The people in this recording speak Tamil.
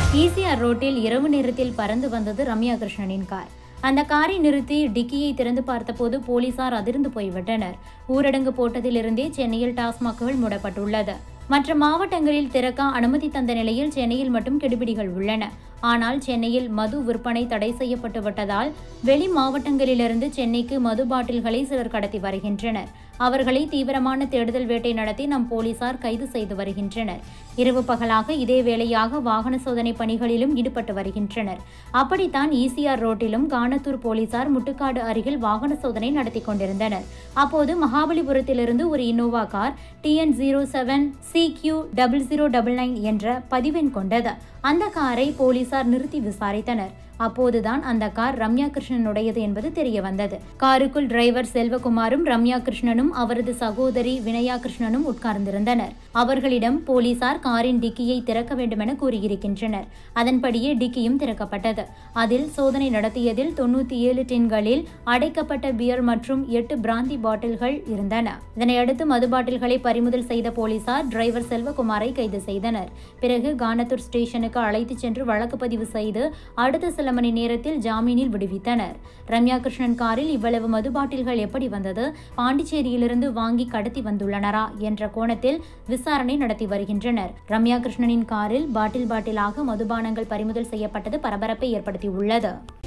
ஈசிஆர் ரோட்டில் இரவு நேரத்தில் பறந்து வந்தது ரம்யா கிருஷ்ணனின் கார் அந்த காரை நிறுத்தி டிக்கியை திறந்து பார்த்தபோது போலீசார் அதிர்ந்து போய்விட்டனர் ஊரடங்கு போட்டதிலிருந்தே சென்னையில் டாஸ்மாக்குகள் மூடப்பட்டுள்ளது மற்ற மாவட்டங்களில் திறக்க அனுமதி தந்த நிலையில் சென்னையில் மட்டும் கெடுபிடிகள் உள்ளன ஆனால் சென்னையில் மது விற்பனை தடை செய்யப்பட்டு விட்டதால் வெளி மாவட்டங்களிலிருந்து சென்னைக்கு மது பாட்டில்களை சிலர் கடத்தி வருகின்றனர் அவர்களை தீவிரமான தேடுதல் வேட்டை நடத்தி நம் போலீசார் கைது செய்து வருகின்றனர் இரவு பகலாக இதே வேளையாக வாகன சோதனை பணிகளிலும் ஈடுபட்டு வருகின்றனர் அப்படித்தான் ஈசிஆர் ரோட்டிலும் கானத்தூர் போலீசார் முட்டுக்காடு அருகில் வாகன சோதனை நடத்தி கொண்டிருந்தனர் அப்போது மகாபலிபுரத்திலிருந்து ஒரு Innova car TN zero seven C Q double zero double nine என்ற பதிவெண் கொண்டது அந்த காரை போலீசார் நிறுத்தி விசாரித்தனர் அப்போதுதான் அந்த கார் ரம்யா கிருஷ்ணனுடையது என்பது தெரிய வந்தது காருக்குள் டிரைவர் செல்வகுமாரும் ரம்யா கிருஷ்ணனும் அவரது சகோதரி வினயா கிருஷ்ணனும் உட்கார்ந்திருந்தனர் அவர்களிடம் போலீசார் காரின் டிக்கியை திறக்க வேண்டுமென கூறியிருக்கின்றனர் அதன்படியே டிக்கியும் திறக்கப்பட்டது அதில் சோதனை நடத்தியதில் தொண்ணூத்தி ஏழு டின்களில் அடைக்கப்பட்ட பியர் மற்றும் எட்டு பிராந்தி பாட்டில்கள் இருந்தன இதனையடுத்து மது பாட்டில்களை பறிமுதல் செய்த போலீசார் டிரைவர் செல்வகுமாரை கைது செய்தனர் பிறகு கானத்தூர் ஸ்டேஷனுக்கு அழைத்துச் சென்று வழக்கு பதிவு செய்து அடுத்த சில மணி நேரத்தில் ஜாமீனில் விடுவித்தனர் ரம்யா கிருஷ்ணன் காரில் இவ்வளவு மது பாட்டில்கள் எப்படி வந்தது பாண்டிச்சேரியிலிருந்து வாங்கி கடத்தி வந்துள்ளனரா என்ற கோணத்தில் விசாரணை நடத்தி வருகின்றனர் ரம்யா கிருஷ்ணனின் காரில் பாட்டில் பாட்டிலாக மதுபானங்கள் பறிமுதல் செய்யப்பட்டது பரபரப்பை ஏற்படுத்தியுள்ளது